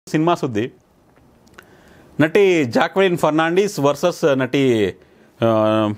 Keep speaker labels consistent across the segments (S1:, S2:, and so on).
S1: cinema ಸುದ್ದಿ ನಟಿ Jacqueline Fernandes versus ನಟಿ ಆ,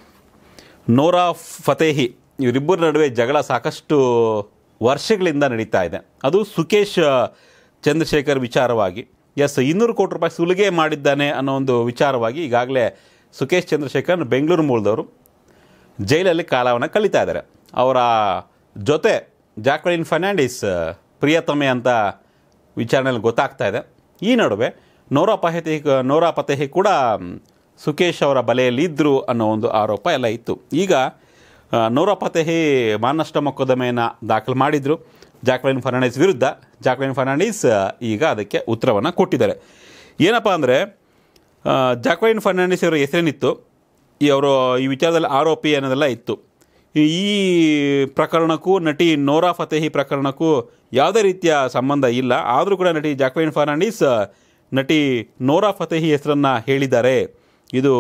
S1: ನೋರಾ ಫತೇಹಿ ಇವರಿಬ್ಬರ ನಡುವೆ ಜಗಳ ಸಾಕಷ್ಟು ವರ್ಷಗಳಿಂದ ನಡೀತಾ ಇದೆ ಅದು ಸುಕೇಶ್ ಆ, ಚಂದ್ರಶೇಖರ್ ವಿಚಾರವಾಗಿ ಎಸ್ ಇನ್ನೂರು ಕೋಟಿ ರೂಪಾಯಿ ಸುಲಿಗೆ ಮಾಡಿದ್ದಾನೆ ಅನ್ನೋ ಒಂದು ವಿಚಾರವಾಗಿ ಈಗಾಗಲೇ ಸುಕೇಶ್ ಚಂದ್ರಶೇಖರ್ ಬೆಂಗಳೂರು ಮೂಲದವರು ಜೈಲಲ್ಲಿ ಕಾಲವನ್ನು ಕಳೀತಾ ಇದ್ದಾರೆ ಅವರ ಜೊತೆ ಜಾಕ್ವೆಲಿನ್ ಫರ್ನಾಂಡಿಸ್ ಪ್ರಿಯತಮೆ ಅಂತ ವಿಚಾರಣೆಯಲ್ಲಿ ಗೊತ್ತಾಗ್ತಾ ಇದೆ ಈ ನಡುವೆ ನೋರಾ ಪಹತಿ ನೋರಾ ಪತೇಹಿ ಕೂಡ ಮ್, ಸುಕೇಶ್ ಅವರ ಬಲೆಯಲ್ಲಿ ಇದ್ದರು ಅನ್ನೋ ಒಂದು ಆರೋಪ ಎಲ್ಲ ಇತ್ತು ಈಗ ಆ, ನೋರಾ ಪತೇಹಿ ಮಾನಷ್ಟ ಮೊಕದ್ದಮೆಯನ್ನು ದಾಖಲು ಮಾಡಿದರು ಜಾಕ್ವೆಲಿನ್ ಫರ್ನಾಂಡಿಸ್ ವಿರುದ್ಧ ಜಾಕ್ವೆಲಿನ್ ಫರ್ನಾಂಡಿಸ್ ಆ, ಈಗ ಅದಕ್ಕೆ ಉತ್ತರವನ್ನು ಕೊಟ್ಟಿದ್ದಾರೆ ಏನಪ್ಪ ಅಂದರೆ ಜಾಕ್ವೆಲಿನ್ ಫರ್ನಾಂಡಿಸ್ ಅವರ ಹೆಸರೇನಿತ್ತು ಈ ಅವರು ಈ ವಿಚಾರದಲ್ಲಿ ಆರೋಪಿ ಅನ್ನೋದೆಲ್ಲ ಇತ್ತು ಈ ಈ ಪ್ರಕರಣಕ್ಕೂ ನಟಿ ನೋರಾ ಫತೇಹಿ ಪ್ರಕರಣಕ್ಕೂ ಯಾವುದೇ ರೀತಿಯ ಸಂಬಂಧ ಇಲ್ಲ ಆದರೂ ಕೂಡ ನಟಿ ಜಾಕ್ವೆಲಿನ್ ಫರ್ನಾಂಡಿಸ್ ನಟಿ ನೋರಾ ಫತೇಹಿ ಹೆಸರನ್ನು ಹೇಳಿದ್ದಾರೆ ಇದು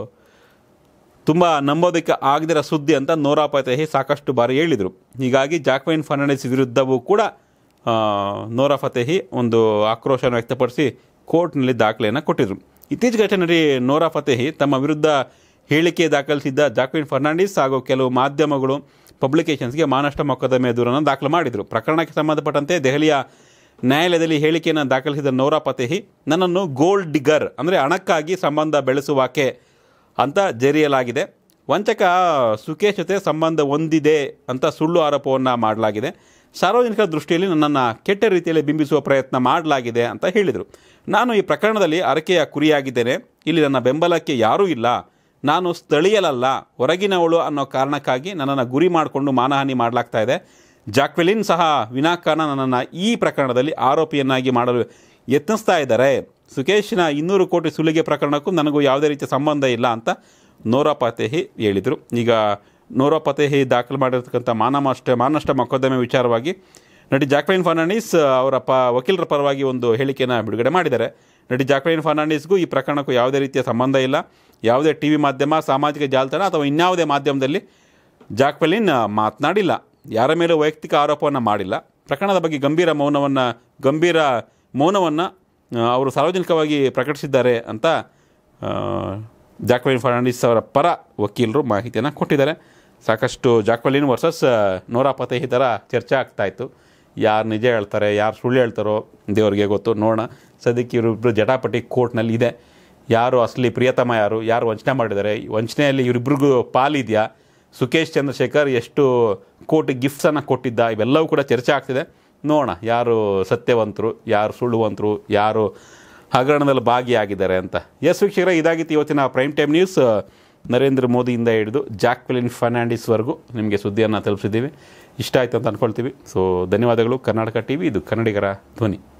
S1: ತುಂಬ ನಂಬೋದಕ್ಕೆ ಆಗದಿರೋ ಸುದ್ದಿ ಅಂತ ನೋರಾ ಫತೇಹಿ ಸಾಕಷ್ಟು ಬಾರಿ ಹೇಳಿದರು ಹೀಗಾಗಿ ಜಾಕ್ವೈನ್ ಫರ್ನಾಂಡಿಸ್ ವಿರುದ್ಧವೂ ಕೂಡ ಆ, ನೋರಾ ಫತೇಹಿ ಒಂದು ಆಕ್ರೋಶವನ್ನು ವ್ಯಕ್ತಪಡಿಸಿ ಕೋರ್ಟ್ನಲ್ಲಿ ದಾಖಲೆಯನ್ನು ಕೊಟ್ಟಿದ್ರು ಇತ್ತೀಚೆಗಷ್ಟೇ ನಟಿ ನೋರಾ ಫತೇಹಿ ತಮ್ಮ ವಿರುದ್ಧ ಹೇಳಿಕೆ ದಾಖಲಿಸಿದ್ದ ಜಾಕ್ವಿನ್ ಫರ್ನಾಂಡಿಸ್ ಹಾಗೂ ಕೆಲವು ಮಾಧ್ಯಮಗಳು ಪಬ್ಲಿಕೇಶನ್ಸ್ಗೆ ಮಾನಷ್ಟ ಮೊಕದ್ದಮೆ ದೂರನ್ನು ದಾಖಲು ಮಾಡಿದರು ಪ್ರಕರಣಕ್ಕೆ ಸಂಬಂಧಪಟ್ಟಂತೆ ದೆಹಲಿಯ ನ್ಯಾಯಾಲಯದಲ್ಲಿ ಹೇಳಿಕೆಯನ್ನು ದಾಖಲಿಸಿದ ನೋರಾ ಫತೇಹಿ ನನ್ನನ್ನು ಗೋಲ್ಡ್ ಡಿಗರ್ ಅಂದರೆ ಹಣಕ್ಕಾಗಿ ಸಂಬಂಧ ಬೆಳೆಸುವಾಕೆ ಅಂತ ಜರಿಯಲಾಗಿದೆ ವಂಚಕ ಸುಕೇಶ್ ಜೊತೆ ಸಂಬಂಧ ಹೊಂದಿದೆ ಅಂತ ಸುಳ್ಳು ಆರೋಪವನ್ನು ಮಾಡಲಾಗಿದೆ ಸಾರ್ವಜನಿಕರ ದೃಷ್ಟಿಯಲ್ಲಿ ನನ್ನನ್ನು ಕೆಟ್ಟ ರೀತಿಯಲ್ಲಿ ಬಿಂಬಿಸುವ ಪ್ರಯತ್ನ ಮಾಡಲಾಗಿದೆ ಅಂತ ಹೇಳಿದರು ನಾನು ಈ ಪ್ರಕರಣದಲ್ಲಿ ಅರಕೆಯ ಕುರಿಯಾಗಿದ್ದೇನೆ ಇಲ್ಲಿ ನನ್ನ ಬೆಂಬಲಕ್ಕೆ ಯಾರೂ ಇಲ್ಲ ನಾನು ಸ್ಥಳೀಯಲಲ್ಲ ಹೊರಗಿನವಳು ಅನ್ನೋ ಕಾರಣಕ್ಕಾಗಿ ನನ್ನನ್ನು ಗುರಿ ಮಾಡಿಕೊಂಡು ಮಾನಹಾನಿ ಮಾಡಲಾಗ್ತಾ ಇದೆ ಜಾಕ್ವೆಲಿನ್ ಸಹ ವಿನಾಕಾರಣ ನನ್ನನ್ನು ಈ ಪ್ರಕರಣದಲ್ಲಿ ಆರೋಪಿಯನ್ನಾಗಿ ಮಾಡಲು ಯತ್ನಿಸ್ತಾ ಇದ್ದಾರೆ ಸುಕೇಶ್ನ ಇನ್ನೂರು ಕೋಟಿ ಸುಲಿಗೆ ಪ್ರಕರಣಕ್ಕೂ ನನಗೂ ಯಾವುದೇ ರೀತಿಯ ಸಂಬಂಧ ಇಲ್ಲ ಅಂತ ನೋರಾ ಫತೇಹಿ ಹೇಳಿದರು ಈಗ ನೋರಾ ಫತೇಹಿ ದಾಖಲು ಮಾಡಿರ್ತಕ್ಕಂಥ ಮಾನನಷ್ಟ ಮಾನನಷ್ಟ ಮೊಕದ್ದಮೆ ವಿಚಾರವಾಗಿ ನಟಿ ಜಾಕ್ವೆಲಿನ್ ಫರ್ನಾಂಡಿಸ್ ಅವರ ಪ ವಕೀಲರ ಪರವಾಗಿ ಒಂದು ಹೇಳಿಕೆಯನ್ನು ಬಿಡುಗಡೆ ಮಾಡಿದ್ದಾರೆ ನಟಿ ಜಾಕ್ವೆಲಿನ್ ಫರ್ನಾಂಡಿಸ್ಗೂ ಈ ಪ್ರಕರಣಕ್ಕೂ ಯಾವುದೇ ರೀತಿಯ ಸಂಬಂಧ ಇಲ್ಲ ಯಾವುದೇ ಟಿ ವಿ ಮಾಧ್ಯಮ ಸಾಮಾಜಿಕ ಜಾಲತಾಣ ಅಥವಾ ಇನ್ಯಾವುದೇ ಮಾಧ್ಯಮದಲ್ಲಿ ಜಾಕ್ವೆಲಿನ್ ಮಾತನಾಡಿಲ್ಲ ಯಾರ ಮೇಲೂ ವೈಯಕ್ತಿಕ ಆರೋಪವನ್ನು ಮಾಡಿಲ್ಲ ಪ್ರಕರಣದ ಬಗ್ಗೆ ಗಂಭೀರ ಮೌನವನ್ನು ಗಂಭೀರ ಮೌನವನ್ನು ಅವರು ಸಾರ್ವಜನಿಕವಾಗಿ ಪ್ರಕಟಿಸಿದ್ದಾರೆ ಅಂತ ಆ, ಜಾಕ್ವೆಲಿನ್ ಫರ್ನಾಂಡಿಸ್ ಅವರ ಪರ ವಕೀಲರು ಮಾಹಿತಿಯನ್ನು ಕೊಟ್ಟಿದ್ದಾರೆ ಸಾಕಷ್ಟು ಜಾಕ್ವೆಲಿನ್ ವರ್ಸಸ್ ನೋರಾ ಫತೇಹಿ ಥರ ಚರ್ಚೆ ಆಗ್ತಾ ಇತ್ತು ಯಾರು ನಿಜ ಹೇಳ್ತಾರೆ ಯಾರು ಸುಳ್ಳು ಹೇಳ್ತಾರೋ ದೇವರಿಗೆ ಗೊತ್ತು ನೋಡೋಣ ಸದ್ಯಕ್ಕೆ ಇವರಿಬ್ಬರು ಜಟಾಪಟಿ ಕೋರ್ಟ್ನಲ್ಲಿ ಇದೆ ಯಾರು ಅಸಲಿ ಪ್ರಿಯತಮ ಯಾರು ಯಾರು ವಂಚನೆ ಮಾಡಿದ್ದಾರೆ ಈ ವಂಚನೆಯಲ್ಲಿ ಇವರಿಬ್ರಿಗೂ ಪಾಲಿದೆಯಾ ಸುಕೇಶ್ ಚಂದ್ರಶೇಖರ್ ಎಷ್ಟು ಕೋಟಿ ಗಿಫ್ಟ್ಸನ್ನು ಕೊಟ್ಟಿದ್ದ ಇವೆಲ್ಲವೂ ಕೂಡ ಚರ್ಚೆ ಆಗ್ತಿದೆ ನೋಡೋಣ ಯಾರು ಸತ್ಯವಂತರು ಯಾರು ಸುಳ್ಳುವಂತರು ಯಾರು ಹಗರಣದಲ್ಲಿ ಭಾಗಿಯಾಗಿದ್ದಾರೆ ಅಂತ ಎಸ್ ವೀಕ್ಷಕರೇ ಇದಾಗಿತ್ತು ಇವತ್ತಿನ ಪ್ರೈಮ್ ಟೈಮ್ ನ್ಯೂಸ್ ನರೇಂದ್ರ ಮೋದಿಯಿಂದ ಹಿಡಿದು ಜಾಕ್ವೆಲಿನ್ ಫರ್ನಾಂಡಿಸ್ವರೆಗೂ ನಿಮಗೆ ಸುದ್ದಿಯನ್ನು ತಲುಪಿಸಿದ್ದೀವಿ ಇಷ್ಟ ಆಯಿತು ಅಂತ ಅಂದ್ಕೊಳ್ತೀವಿ ಸೊ ಧನ್ಯವಾದಗಳು ಕರ್ನಾಟಕ ಟಿ ವಿ ಇದು ಕನ್ನಡಿಗರ ಧ್ವನಿ